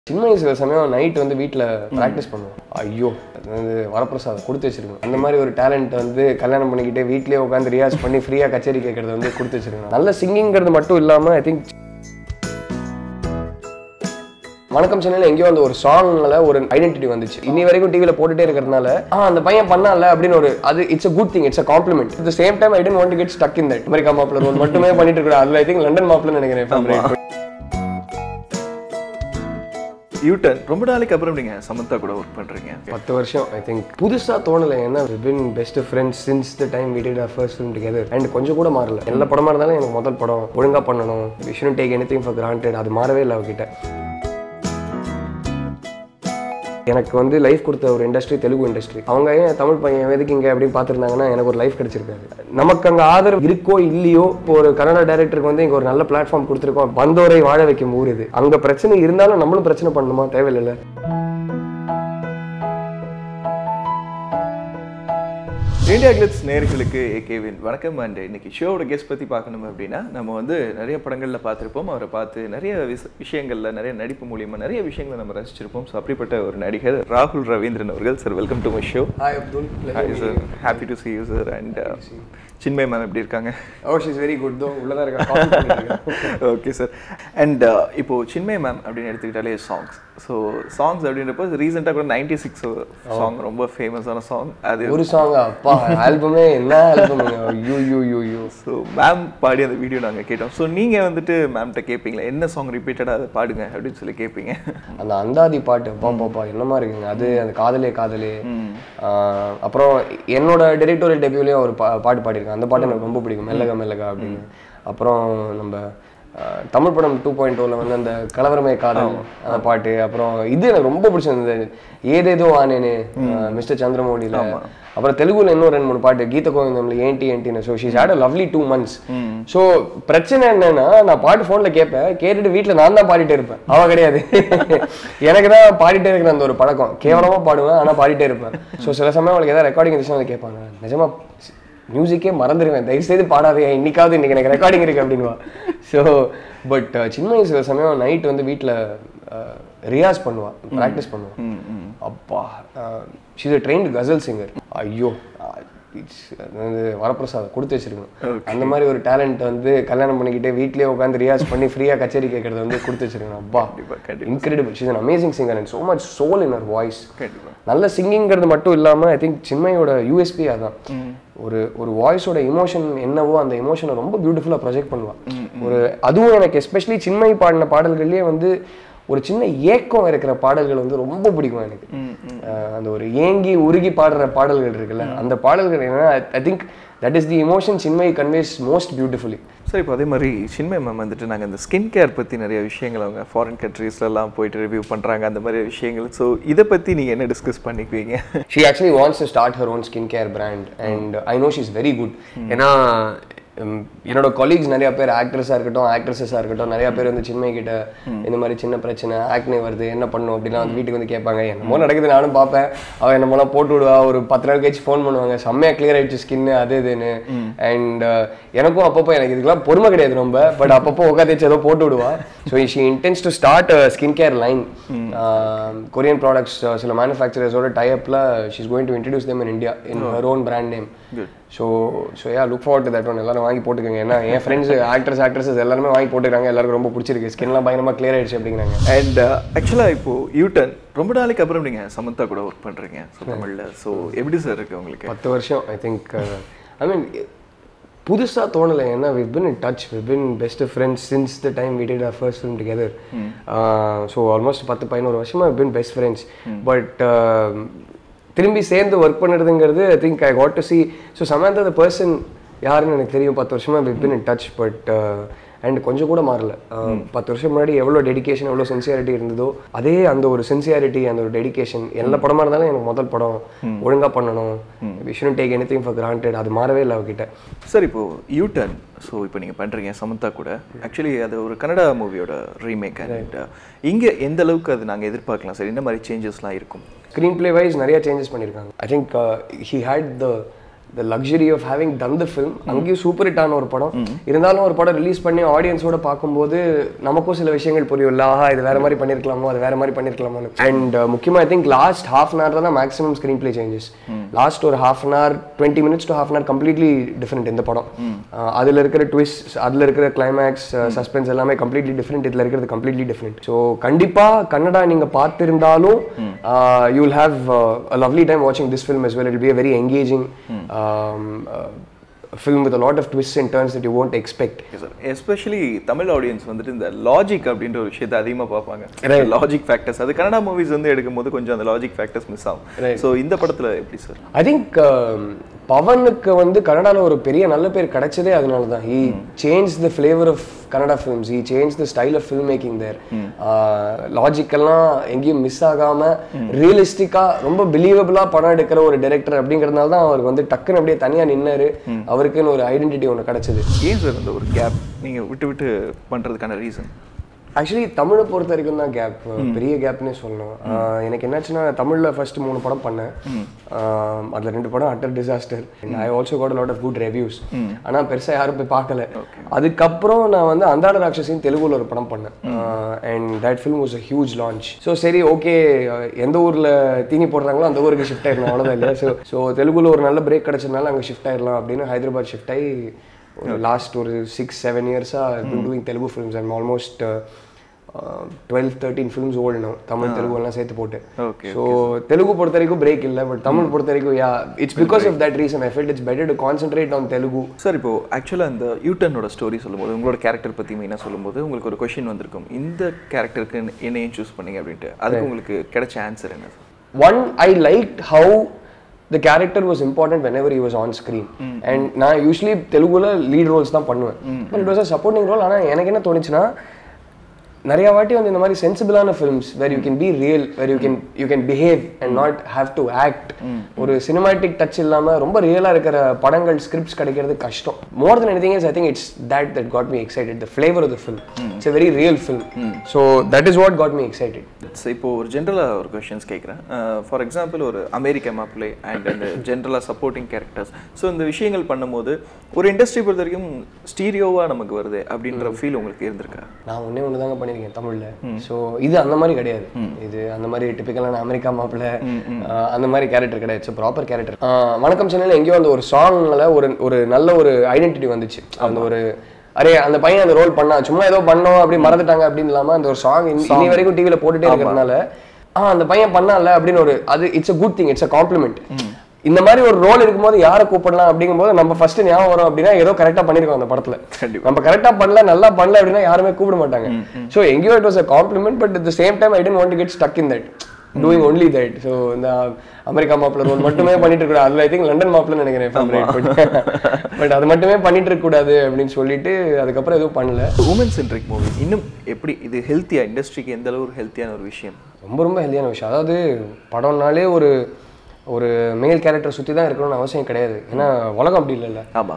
சின்ன வயசுல சமயம் நைட் வந்து வீட்டில் ப்ராக்டிஸ் பண்ணுவோம் ஐயோ அது வந்து வரப்பிரசாதம் கொடுத்து வச்சிருக்கணும் அந்த மாதிரி ஒரு டேலண்ட் வந்து கல்யாணம் பண்ணிக்கிட்டு வீட்லயே உட்காந்து ரியாஸ் பண்ணி ஃப்ரீயாக கச்சேரி கேட்கறது வந்து கொடுத்து வச்சிருக்கணும் நல்ல சிங்கிங்கிறது மட்டும் இல்லாமல் ஐ திங்க் வணக்கம் சென்னையில் எங்கேயோ அந்த ஒரு சாங்ல ஒரு ஐடென்டிட்டி வந்துச்சு இன்னி வரைக்கும் டிவியில் போட்டுட்டே இருக்கிறதுனால ஆ அந்த பையன் பண்ணால அப்படின்னு ஒரு அது it's a good thing it's a compliment at same time I tend want get stuck in that America மாப்பிள ரோல் மட்டுமே பண்ணிட்டு இருக்கிறேன் அதில் ஐ திங்க் லண்டன் மாப்பிள நினைக்கிறேன் யூட்டன் ரொம்ப நாளைக்கு அப்புறம் நீங்க சமந்தா கூட ஒர்க் பண்றீங்க பத்து வருஷம் ஐ திங்க் புதுசா தோணல ஏன்னா been best friends since the time we did our first film together and கொஞ்சம் கூட மாறல எல்லா படமா இருந்தாலும் எனக்கு முதல் படம் ஒழுங்கா பண்ணணும் we shouldn't take anything for granted அது மாறவே இல்லை அவகிட்ட எனக்கு வந்து லைஃப் கொடுத்த ஒரு இண்டஸ்ட்ரி தெலுங்கு இண்டஸ்ட்ரி அவங்க ஏன் தமிழ் பையன் எதுக்கு இங்க அப்படின்னு பார்த்துருந்தாங்கன்னா எனக்கு ஒரு லைஃப் கிடைச்சிருக்காரு நமக்கு அங்கே ஆதரவு இருக்கோ இல்லையோ இப்போ ஒரு கன்னட டைரக்டருக்கு வந்து இங்க ஒரு நல்ல பிளாட்ஃபார்ம் கொடுத்துருக்கோம் வந்தோரை வாழ வைக்கும் ஊர் இது அங்க பிரச்சனை இருந்தாலும் நம்மளும் பிரச்சனை பண்ணணுமா தேவையில்லை இந்தியா கிளிட்ஸ் நேர்களுக்கு ஏகேவின் வணக்கம் அண்ட் இன்னைக்கு ஷோவோட கெஸ்ட் பத்தி பார்க்கணும் அப்படின்னா நம்ம வந்து நிறைய படங்கள்ல பார்த்திருப்போம் அவரை பார்த்து நிறைய விஷ- விஷயங்கள்ல நிறைய நடிப்பு மூலியமா நிறைய விஷயங்களை நம்ம ரசிச்சிருப்போம் ஸோ அப்படிப்பட்ட ஒரு நடிகர் ராகுல் ரவீந்திரன் அவர்கள் sir welcome to my show hi Abdul hi sir happy to see you sir and Chinmayi ma'am எப்படி இருக்காங்க ஓ ஷீஸ் வெரி குட் தோ உள்ளதா இருக்கா ஓகே சார் அண்ட் இப்போ சின்மய் மேம் அப்படின்னு எடுத்துக்கிட்டாலே சாங்ஸ் ஸோ சாங்ஸ் அப்படின்றப்போ ரீசெண்டாக கூட நைன்டி சிக்ஸ் சாங் ரொம்ப ஃபேமஸான சாங் அது ஒரு சாங் அப்பா ஆல்பமே என்ன album you you you you so ma'am பாடி அந்த வீடியோ நாங்கள் கேட்டோம் ஸோ நீங்கள் வந்துட்டு மேம்கிட்ட கேட்பீங்களா என்ன சாங் ரிப்பீட்டடாக அதை பாடுங்க அப்படின்னு சொல்லி கேட்பீங்க அந்த அந்தாதி பாட்டு பா பாப்பா என்னமா இருக்குங்க அது அந்த காதலே காதலே ஆஹ் அப்புறம் என்னோட டெரிட்டோரியல் டெபியூலையும் ஒரு பா- பாட்டு பாடியிருக்கேன் அந்த பாட்டு எனக்கு ரொம்ப பிடிக்கும் மெல்லக மெல்லகா அப்படின்னு அப்புறம் நம்ம ஆஹ் தமிழ் படம் டூ பாயிண்ட் டூவில் வந்து அந்த கலவரமே காதல் அந்த பாட்டு அப்புறம் இது எனக்கு ரொம்ப பிடிச்சிருந்தது ஏதேதோ ஆனேனே மிஸ்டர் சந்திரமௌலியில் அப்புறம் தெலுங்குல இன்னும் ரெண்டு மூணு பாட்டு கீத கோவிந்தம்ல ஏன்டி ஏன்டின்னு so she's had a lovely two months so பிரச்சனை என்னன்னா நான் பாட்டு ஃபோனில் கேட்பேன் கேட்டுட்டு வீட்டில் நான் தான் பாடிட்டே இருப்பேன் அவ கிடையாது எனக்கு தான் பாடிட்டே இருக்கிற அந்த ஒரு பழக்கம் கேவலமா பாடுவேன் ஆனால் பாடிட்டே இருப்பேன் ஸோ சில சமயம் அவளுக்கு ஏதாவது ரெக்கார்டிங் இருந்துச்சுன்னா வந்து கேட்பாங்க நிஜமா மியூசிக்கே மறந்துடுவேன் தயவு செய்து பாடாதே இன்னைக்காவது இன்னைக்கு எனக்கு ரெக்கார்டிங் இருக்கு அப்படின்வா ஸோ பட் சின்ன வயசு சில சமயம் நைட் வந்து வீட்டில் ரியாஸ் பண்ணுவா ப்ராக்டிஸ் பண்ணுவா அப்பா she's a trained ghazal singer ஐயோ இட்ஸ் வந்து வரப்பிரசாதம் கொடுத்து வச்சிருக்கணும் அந்த மாதிரி ஒரு டேலண்ட் வந்து கல்யாணம் பண்ணிக்கிட்டு வீட்லயே உட்காந்து ரியாஸ் பண்ணி ஃப்ரீயா கச்சேரி கேட்கறது வந்து கொடுத்து வச்சிருக்கணும் அப்பா கண்டிப்பா, கண்டிப்பா. Incredible she's an amazing singer and so much soul in her voice கண்டிப்பா. நல்ல சிங்கிங்கிறது மட்டும் இல்லாம ஐ திங்க் சின்மையோட யூஎஸ்பி அதான் ஒரு ஒரு வாய்ஸோட இமோஷன் என்னவோ அந்த இமோஷனை ரொம்ப பியூட்டிஃபுல்லா ப்ரொஜெக்ட் பண்ணுவா ஒரு அதுவும் எனக்கு எஸ்பெஷலி சின்மை பாடின பாடல்கள்லயே வந்து ஒரு சின்ன ஏக்கம் இருக்கிற பாடல்கள் வந்து ரொம்ப பிடிக்கும் எனக்கு அஹ் அந்த ஒரு ஏங்கி உருகி பாடுற பாடல்கள் இருக்குல்ல அந்த பாடல்கள் என்ன I think that is the emotion Chinmayi conveys most beautifully sir இப்போ அதே மாதிரி சின்மய் மேம் வந்துட்டு நாங்கள் இந்த ஸ்கின் கேர் பற்றி நிறைய விஷயங்கள் அவங்க ஃபாரின் கண்ட்ரீஸ்லலாம் போயிட்டு ரிவ்யூ பண்ணுறாங்க அந்த மாதிரி விஷயங்கள் ஸோ இதை பற்றி நீங்கள் என்ன டிஸ்கஸ் பண்ணிக்குவீங்க she actually wants to start her own skincare brand and I know she's very good ஏன்னா உம், என்னோட கொலீக்ஸ் நிறைய பேர் ஆக்ட்ரஸாக இருக்கட்டும் ஆக்ட்ரஸஸாக இருக்கட்டும் நிறைய பேர் வந்து சின்மை கிட்ட இந்த மாதிரி சின்ன பிரச்சனை ஆக்னே வருது என்ன பண்ணும் அப்படிலாம் வந்து வீட்டுக்கு வந்து கேட்பாங்க என்னமோ நடக்குது நானும் பார்ப்பேன் அவள் என்னமோலாம் போட்டு விடுவா ஒரு பத்து நாள் கழிச்சு ஃபோன் பண்ணுவாங்க செம்மையாக கிளியர் ஆயிடுச்சு ஸ்கின்னு அது இதுன்னு அண்ட் எனக்கும் அப்பப்போ எனக்கு இதுக்கெல்லாம் பொறுமை கிடையாது ரொம்ப பட் அப்பப்போ உட்காந்து வச்சு ஏதோ போட்டு விடுவா so she intends to start skin care line Korean products சில மேனுஃபேக்சரர்ஸோட டைப்பில் she's going to introduce them in India in her own brand name so so yeah look forward to that one எல்லாரும் வாங்கி போட்டுக்கோங்க ஏன்னா என் ஃப்ரெண்ட்ஸ் ஆக்டர்ஸ் ஆக்ட்ரஸஸ் எல்லாருமே வாங்கி போட்டுக்கிறாங்க எல்லாருக்கும் ரொம்ப பிடிச்சிருக்கு ஸ்கின்லாம் பயங்கரமாக clear ஆயிடுச்சு அப்படிங்கிறாங்க அண்ட் ஆக்சுவலாக இப்போது யூட்டன் ரொம்ப நாளைக்கு அப்புறம் நீங்கள் சமந்தா கூட ஒர்க் பண்ணுறீங்க ஸோ தமிழில் ஸோ எப்படி சார் இருக்கு உங்களுக்கு பத்து வருஷம் ஐ திங்க் ஐ மீன் புதுசா தோணலை ஏன்னா we've been in touch we've been best friends since the time we did our first film together so almost பத்து பதினோரு வருஷமா we've been best friends but திரும்பி சேர்ந்து ஒர்க் பண்ணுறதுங்கிறது I think I got to see so Samantha the person யாருன்னு எனக்கு தெரியும் பத்து வருஷமா we've been in touch but and கொஞ்சம் கூட மாறல Uh, பத்து வருஷம் முன்னாடி எவ்வளோ டெடிகேஷன் எவ்வளோ சின்சியாரிட்டி இருந்ததோ அதே அந்த ஒரு சின்சியாரிட்டி அந்த ஒரு டெடிகேஷன் எல்லா படமா இருந்தாலும் எனக்கு முதல் படம் ஒழுங்கா பண்ணணும் we shouldn't take anything for granted அது மாறவே இல்லை அவகிட்ட சார் இப்போ யூட்டன் ஸோ இப்போ நீங்கள் பண்ணுறீங்க சமந்தா கூட ஆக்சுவலி அது ஒரு கன்னடா மூவியோட ரீமேக் அண்ட் இங்கே எந்த அளவுக்கு அது நாங்கள் எதிர்பார்க்கலாம் சார் என்ன மாதிரி சேஞ்சஸ்லாம் இருக்கும் ஸ்க்ரீன் பிளே வைஸ் நிறைய சேஞ்சஸ் பண்ணியிருக்காங்க I think he had the the luxury of having done the film அங்கேயும் சூப்பர் ஹிட் ஆன ஒரு படம் இருந்தாலும் ஒரு படம் ரிலீஸ் பண்ணி ஆடியன்ஸோட பார்க்கும்போது நமக்கும் சில விஷயங்கள் புரியும்ல ஆஹா இது வேற மாதிரி பண்ணியிருக்கலாமோ அது வேற மாதிரி பண்ணியிருக்கலாமோ அண்ட் முக்கியமாக I think last half an hour தான் maximum screenplay changes last ஒரு half an hour twenty minutes to half an hour completely different இந்த படம் அஹ் அதுல இருக்கிற ட்விஸ்ட் அதுல இருக்கிற கிளைமேக்ஸ் சஸ்பென்ஸ் எல்லாமே கம்ப்ளீட்லி டிஃப்ரெண்ட் இதுல இருக்கிறது கம்ப்ளீட்லி டிஃப்ரெண்ட் ஸோ கண்டிப்பா கன்னடா நீங்க பார்த்திருந்தாலும் you will have a lovely time வாட்சிங் this film as well it will be a very engaging um, uh, film with a lot of twists and turns that you won't expect sir especially Tamil audience வந்துட்டு இந்த logic அப்படின்ற ஒரு விஷயத்தை அதிகமாக பார்ப்பாங்க logic factors அது Kannada movies வந்து எடுக்கும்போது கொஞ்சம் அந்த லாஜிக் ஃபேக்டர்ஸ் மிஸ் ஆகும் ஸோ இந்த படத்துல எப்படி சார் ஐ திங்க் பவனுக்கு வந்து கன்னடால ஒரு பெரிய நல்ல பேர் கிடைச்சதே அதனால தான் he change the flavour of Kannada films he change the style of film making there லாஜிக்கெல்லாம் எங்கேயும் மிஸ் ஆகாம ரியலிஸ்டிக்கா ரொம்ப பிலீவபிளா படம் எடுக்கிற ஒரு டைரக்டர் அப்படிங்கறதுனால தான் அவருக்கு வந்து டக்குன்னு அப்படியே தனியா நின்னாரு அவருக்குன்னு ஒரு ஐடென்டிட்டி ஒன்று கிடைச்சது ஏன் சார் அந்த ஒரு கேப் நீங்க விட்டு விட்டு பண்றதுக்கான ரீசன் ஆக்சுவலி தமிழை பொறுத்த வரைக்கும் தான் கேப் பெரிய கேப்னே சொல்லணும் ஆஹ் எனக்கு என்னாச்சுன்னா தமிழ்ல ஃபர்ஸ்ட் மூணு படம் பண்ணேன் ஆஹ் அதுல ரெண்டு படம் utter disaster I also got lot of good reviews ஆனா பெருசா யாரும் போய் பார்க்கல அதுக்கப்புறம் நான் வந்து அந்தாட ராட்சசின் தெலுங்குல ஒரு படம் பண்ணேன் and that film was a huge launch so சரி ஓகே எந்த ஊர்ல தீனி போடுறாங்களோ அந்த ஊருக்கு ஷிஃப்ட் ஆயிடலாம் அவ்வளோதான் இல்லையா ஸோ ஸோ தெலுங்குல ஒரு நல்ல பிரேக் கிடைச்சதுனால அங்கே ஷிஃப்ட் ஆயிடலாம் அப்படின்னு ஹைதராபாத் ஷிஃப்ட் ஆகி ஒரு லாஸ்ட் ஒரு சிக்ஸ் செவன் இயர்ஸாக doing Telugu films and almost twelve thirteen films ஓடணும் தமிழ் தெலுங்கு எல்லாம் சேர்த்து போட்டு Okay, ஸோ தெலுங்கு பொறுத்த வரைக்கும் பிரேக் இல்லை பட் தமிழ் பொறுத்த வரைக்கும் yeah it's because of that reason I felt it's better to concentrate on Telugu sir இப்போ ஆக்சுவலாக அந்த யூட்டர்னோட ஸ்டோரி சொல்லும்போது உங்களோட கேரக்டர் பற்றி மெயினாக சொல்லும்போது உங்களுக்கு ஒரு கொஷின் வந்திருக்கும் இந்த கேரக்டருக்கு என்ன ஏன் சூஸ் பண்ணீங்க அப்படின்ட்டு அதுக்கு உங்களுக்கு கிடைச்ச ஆன்சர் என்ன sir one I like how the character was important whenever was on screen and நான் யூஸ்வலி தெலுங்குல லீட் ரோல்ஸ் தான் பண்ணுவேன் but it was a supporting role ஆனால் எனக்கு என்ன தோணுச்சுன்னா நிறைய வாட்டி வந்து இந்த மாதிரி சென்சிபிளான films where you can be real where you can you can behave and not have to act ஒரு சினிமாட்டிக் டச் இல்லாம ரொம்ப ரியலா இருக்கிற படங்கள் ஸ்கிரிப்ட்ஸ் கிடைக்கிறது கஷ்டம் மோர் then anything is I think it's that that got me excited the flavour of the film it's a very real film so that is what got me excited It's இப்போ ஒரு ஜென்ரலாக ஒரு கொஷின்ஸ் கேட்குறேன் for example ஒரு அமெரிக்க மாப்பிள்ளை and அந்த ஜென்ரலாக supporting characters so இந்த விஷயங்கள் பண்ணும்போது ஒரு இண்டஸ்ட்ரி பொறுத்த வரைக்கும் ஸ்டீரியோவாக நமக்கு வருது அப்படின்ற ஃபீல் உங்களுக்கு இருந்திருக்கா நான் ஒண்ணே ஒன்று தாங்க பண்ணியிருக்கேன் தமிழ்ல ஸோ இது அந்த மாதிரி கிடையாது இது அந்த மாதிரி டிபிக்கலான அமெரிக்கா மாப்பிள்ள அந்த மாதிரி கேரக்டர் கிடையாது இட்ஸ் ப்ராப்பர் கேரக்டர் வணக்கம் சென்னையில் எங்கேயோ அந்த ஒரு சாங்ல ஒரு ஒரு நல்ல ஒரு ஐடென்டிட்டி வந்துச்சு அந்த ஒரு அரே அந்த பையன் அந்த ரோல் பண்ணா சும்மா ஏதோ பண்ணோம் அப்படி மறந்துட்டாங்க அப்படின்னு இல்லாம அந்த ஒரு சாங் இனி வரைக்கும் டிவில போட்டுட்டே இருக்கிறதுனால ஆ அந்த பையன் பண்ணால அப்படின்னு ஒரு அது it's a good thing it's a compliment இந்த மாதிரி ஒரு ரோல் இருக்கும்போது யாரை கூப்பிடலாம் அப்படிங்கும்போது நம்ம ஃபர்ஸ்ட் ஞாபகம் வரும் அப்படின்னா ஏதோ கரெக்டா பண்ணிருக்கோம் அந்த படத்துல கண்டிப்பா. நம்ம கரெக்டா பண்ணல நல்லா பண்ணல அப்படின்னா யாருமே கூப்பிட மாட்டாங்க ஸோ எங்கேயோ it was a compliment but at the same time I tend want to get stuck in that doing only that so இந்த அமெரிக்கா மாப்பிள்ள ரோல் மட்டுமே பண்ணிட்டு இருக்க அதுல ஐ திங்க் லண்டன் மாப்பிள்ள நினைக்கிறேன் பட் அது மட்டுமே பண்ணிட்டு இருக்க கூடாது அப்படின்னு சொல்லிட்டு அதுக்கப்புறம் எதுவும் பண்ணல உமன் சென்ட்ரிக் மூவி இன்னும் எப்படி இது ஹெல்த்தியா இண்டஸ்ட்ரிக்கு எந்த அளவு ஒரு ஹெல்த்தியான ஒரு விஷயம் ரொம்ப ரொம்ப ஹெல்தியான விஷயம் அதாவது படம்னாலே ஒரு ஒரு மேல் கேரக்டர் சுற்றி தான் இருக்கணும்னு அவசியம் கிடையாது ஏன்னா உலகம் அப்படி இல்லைல்ல ஆமா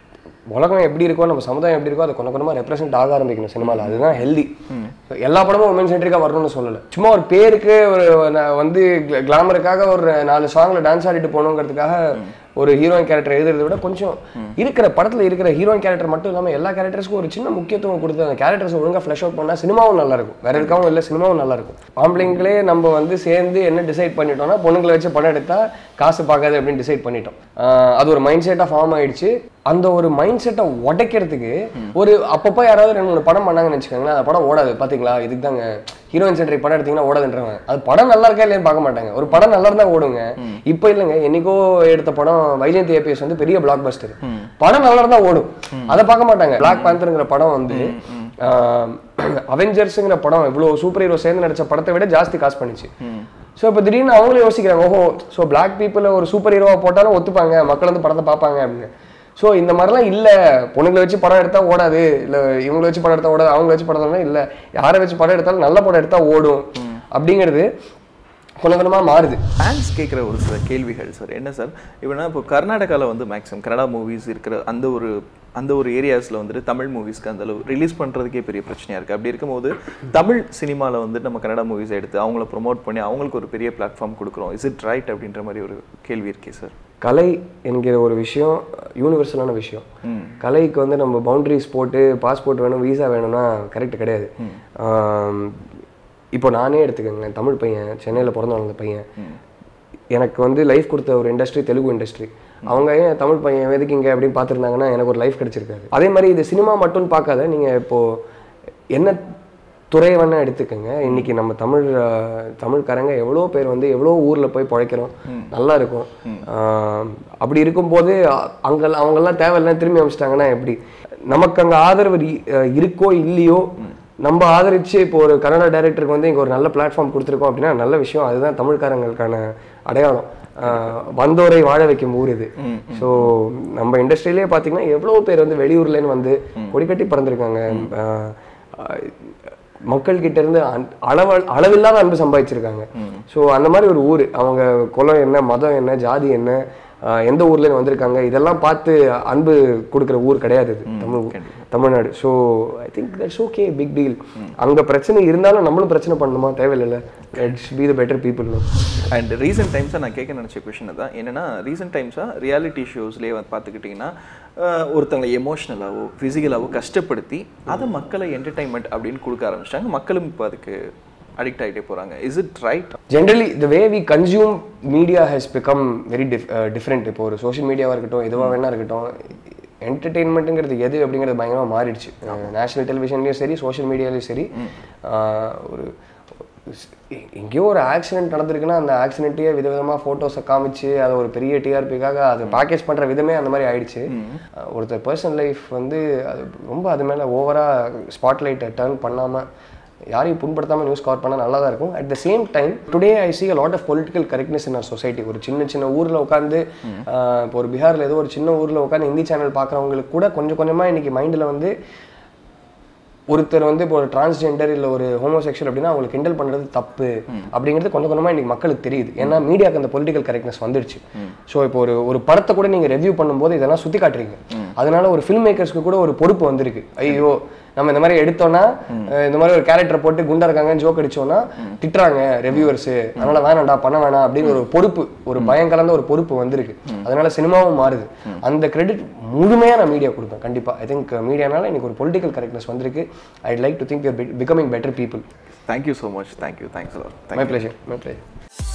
உலகம் எப்படி இருக்கோ நம்ம சமுதாயம் எப்படி இருக்கோ அதை கொஞ்சம் கொஞ்சமாக ரெப்ரசென்ட் ஆக ஆரம்பிக்கணும் சினிமாவில் அதுதான் ஹெல்தி எல்லா படமும் உமன் சென்ட்ரிக்காக வரணும்னு சொல்லலை சும்மா ஒரு பேருக்கு ஒரு நான் வந்து கிளாமருக்காக ஒரு நாலு சாங்ல டான்ஸ் ஆடிட்டு போகணுங்கிறதுக்காக ஒரு ஹீரோயின் கேரக்டர் எழுதுறதை விட கொஞ்சம் இருக்கிற படத்தில் இருக்கிற ஹீரோயின் கேரக்டர் மட்டும் இல்லாமல் எல்லா கேரக்டர்ஸ்க்கும் ஒரு சின்ன முக்கியத்துவம் கொடுத்து அந்த கேரக்டர்ஸ் ஒழுங்காக ஃப்ளஷ் அவுட் பண்ணால் சினிமாவும் நல்லா இருக்கும் வேற எதுக்காகவும் இல்லை சினிமாவும் நல்லா இருக்கும் ஆம்பளைங்களே நம்ம வந்து சேர்ந்து என்ன டிசைட் பண்ணிட்டோம்னா பொண்ணுங்களை வச்சு படம் எடுத்தா காசு பார்க்காது அப்படின்னு டிசைட் பண்ணிட்டோம் ஆஹ் அது ஒரு மைண்ட் செட்டாக ஃபார்ம் ஆயிடுச்சு அந்த ஒரு மைண்ட் செட்டை உடைக்கிறதுக்கு ஒரு அப்பப்போ யாராவது ரெண்டு மூணு படம் பண்ணாங்கன்னு வச்சுக்கோங்களேன் அந்த படம் ஓடாது பாத்தீங்களா இதுக்கு தாங்க ஹீரோயின் சென்ட்ரிக் படம் எடுத்தீங்கன்னா ஓடாதுன்றவங்க அது படம் நல்லா இருக்கா இல்லையான்னு பார்க்க மாட்டாங்க ஒரு படம் நல்லா இருந்தா ஓடுங்க இப்போ இல்லைங்க என்னைக்கோ எடுத்த படம் வைஜெயந்தி ஏபிஎஸ் வந்து பெரிய பிளாக் பஸ்டர் படம் நல்லா இருந்தா ஓடும் அதை பார்க்க மாட்டாங்க பிளாக் பேந்தருங்கிற படம் வந்து அவெஞ்சர்ஸுங்கிற படம் இவ்வளோ சூப்பர் ஹீரோ சேர்ந்து நடிச்ச படத்தை விட ஜாஸ்தி காசு பண்ணிச்சு ஸோ இப்போ திடீர்னு அவங்களும் யோசிக்கிறாங்க ஓஹோ ஸோ பிளாக் பீப்புளை ஒரு சூப்பர் ஹீரோவா போட்டாலும் ஒத்துப்பாங்க மக்கள் வந்து படத்தை பார்ப்பாங்க அப்படின்னு ஸோ இந்த மாதிரிலாம் இல்லை பொண்ணுங்களை வச்சு படம் எடுத்தா ஓடாது இல்லை இவங்களை வச்சு படம் எடுத்தா ஓடாது அவங்கள வச்சு படம் எடுத்தா இல்லை யாரை வச்சு படம் எடுத்தாலும் நல்ல படம் எடுத்தா ஓடும் அப்படிங்கிறது கொஞ்சம் கொஞ்சமாக மாறுது ஃபேன்ஸ் கேட்குற ஒரு சில கேள்விகள் சார் என்ன சார் இப்போனா இப்போ கர்நாடகாவில் வந்து மேக்ஸிமம் கன்னடா மூவிஸ் இருக்கிற அந்த ஒரு அந்த ஒரு ஏரியாஸில் வந்துட்டு தமிழ் மூவிஸ்க்கு அந்த அளவு ரிலீஸ் பண்ணுறதுக்கே பெரிய பிரச்சனையாக இருக்குது அப்படி இருக்கும்போது தமிழ் சினிமாவில் வந்து நம்ம கன்னடா மூவிஸ் எடுத்து அவங்கள ப்ரொமோட் பண்ணி அவங்களுக்கு ஒரு பெரிய பிளாட்ஃபார்ம் கொடுக்குறோம் இஸ் இட் ரைட் அப்படின்ற மாதிரி ஒரு கேள்வி இருக்கே சார் கலை என்கிற ஒரு விஷயம் யூனிவர்சலான விஷயம் கலைக்கு வந்து நம்ம பவுண்டரிஸ் போட்டு பாஸ்போர்ட் வேணும் வீசா வேணும்னா கரெக்ட் கிடையாது ஆம், இப்போ நானே எடுத்துக்கோங்களேன் தமிழ் பையன் சென்னையில் பிறந்த வளர்ந்த பையன் எனக்கு வந்து லைஃப் கொடுத்த ஒரு இண்டஸ்ட்ரி தெலுங்கு இண்டஸ்ட்ரி அவங்க ஏன் தமிழ் பையன் எதுக்குங்க அப்படின்னு பார்த்துருந்தாங்கன்னா எனக்கு ஒரு லைஃப் கிடைச்சிருக்காது அதே மாதிரி இது சினிமா மட்டும் பார்க்காத நீங்கள் இப்போது என்ன துறை வேணா எடுத்துக்கோங்க இன்னைக்கு நம்ம தமிழ் அஹ், தமிழ்காரங்க எவ்வளோ பேர் வந்து எவ்வளோ ஊரில் போய் பிழைக்கிறோம் நல்லா இருக்கும் ஆஹ், அப்படி இருக்கும்போது அ- அங்க அவங்கெல்லாம் தேவையில்லை திரும்பி அமைச்சிட்டாங்கன்னா எப்படி நமக்கு அங்கே ஆதரவு இ- அஹ், இருக்கோ இல்லையோ நம்ம ஆதரிச்சு இப்போ ஒரு கன்னட டைரக்டருக்கு வந்து இங்கே ஒரு நல்ல பிளாட்ஃபார்ம் கொடுத்துருக்கோம் அப்படின்னா நல்ல விஷயம் அதுதான் தமிழ்காரங்களுக்கான அடையாளம் ஆஹ், வந்தோரை வாழ வைக்கும் ஊர் இது ஸோ நம்ம இண்டஸ்ட்ரியிலே பார்த்தீங்கன்னா எவ்வளோ பேர் வந்து வெளியூர்லேருந்து வந்து கொடி கட்டி பறந்துருக்காங்க ஆஹ், மக்கள் கிட்ட இருந்து அன்- அளவு அளவில்லாத அன்பு சம்பாதிச்சிருக்காங்க ஸோ அந்த மாதிரி ஒரு ஊர் அவங்க குலம் என்ன மதம் என்ன ஜாதி என்ன ஆஹ் எந்த ஊர்ல இருந்து வந்திருக்காங்க இதெல்லாம் பார்த்து அன்பு கொடுக்குற ஊர் கிடையாது இது Tamil Tamil Nadu so I think that's okay big deal அங்க பிரச்சனை இருந்தாலும் நம்மளும் பிரச்சனை பண்ணணுமா தேவையில்லை let's be the better people and recent டைம்ஸாக நான் கேட்க நினச்ச கொஷின் தான் என்னன்னா ரீசெண்ட் டைம்ஸாக ரியாலிட்டி ஷோஸ்லேயே வந்து பார்த்துக்கிட்டிங்கன்னா ஆஹ், ஒருத்தங்களை எமோஷ்னலாவோ ஃபிசிக்கலாவோ கஷ்டப்படுத்தி அதை மக்களை என்டர்டைன்மெண்ட் அப்படின்னு கொடுக்க ஆரம்பிச்சிட்டாங்க மக்களும் இப்போ அதுக்கு அடிக்ட் ஆகிட்டே போகிறாங்க is it right generally the way we consume media has become very dif different இப்போ ஒரு சோஷியல் மீடியாவாக இருக்கட்டும் எதுவாக வேணா இருக்கட்டும் என்டர்டெயின்மெண்ட்டுங்கிறது எது அப்படிங்கிறது பயங்கரமாக மாறிடுச்சு நேஷனல் டெலிவிஷன்லேயும் சரி சோஷியல் மீடியாலையும் சரி ஆஹ் ஒரு எ- எங்கேயோ ஒரு ஆக்சிடென்ட் நடந்திருக்குன்னா அந்த ஆக்சிடென்ட்டையே விதவிதமாக ஃபோட்டோஸை காமிச்சு அதை ஒரு பெரிய டிஆர்பிக்காக அதை பேக்கேஜ் பண்ணுற விதமே அந்த மாதிரி ஆயிடுச்சு அஹ் ஒருத்தர் பர்சனல் லைஃப் வந்து அது ரொம்ப அது மேலே ஓவராக ஸ்பாட்லைட்டை டர்ன் பண்ணாமல் யாரையும் புண்படுத்தாமல் நியூஸ் கவர் பண்ணால் நல்லா தான் இருக்கும் at the same time today I see a lot of political correctness in our society ஒரு சின்ன சின்ன ஊரில் உட்காந்து இப்போ ஒரு பீகாரில் ஏதோ ஒரு சின்ன ஊரில் உட்காந்து ஹிந்தி சேனல் பார்க்குறவங்களுக்கு கூட கொஞ்சம் கொஞ்சமாக இன்னைக்கு மைண்டில் வந்து ஒருத்தர் வந்து இப்போ ஒரு டிரான்ஸ்ஜெண்டர் இல்லை ஒரு ஹோமோசெக்ஷுவல் அப்படின்னா அவங்களுக்கு கிண்டல் பண்ணுறது தப்பு அப்படிங்கிறது கொஞ்சம் கொஞ்சமாக இன்னைக்கு மக்களுக்கு தெரியுது ஏன்னா மீடியாக்கு அந்த பொலிட்டிக்கல் கரெக்ட்னஸ் வந்துடுச்சு ஸோ இப்போ ஒரு ஒரு படத்தை கூட நீங்கள் ரெவ்யூ பண்ணும்போது இதெல்லாம் சுற்றி காட்டுறீங்க அதனால ஒரு ஃபில்ம் மேக்கர்ஸ்க்கு கூட ஒரு பொறுப்பு வந்திருக்கு ஐயோ நம்ம இந்த மாதிரி எடுத்தோம்னா அஹ் இந்த மாதிரி ஒரு கேரக்டர் போட்டு குண்டா இருக்காங்கன்னு ஜோக் அடிச்சோம்னா திட்டுறாங்க ரெவியூவர்ஸ் அதனால வேணாம்டா பண்ண வேணாம் அப்படின்னு ஒரு பொறுப்பு ஒரு பயம் கலந்த ஒரு பொறுப்பு வந்திருக்கு அதனால சினிமாவும் மாறுது அந்த கிரெடிட் முழுமையா நான் மீடியா கொடுப்பேன் கண்டிப்பா ஐ திங்க் மீடியானால இன்னைக்கு ஒரு பொலிட்டிக்கல் கரெக்ட்னஸ் வந்திருக்கு I like to think you're becoming better people thank you so much thank you thanks my pleasure my pleasure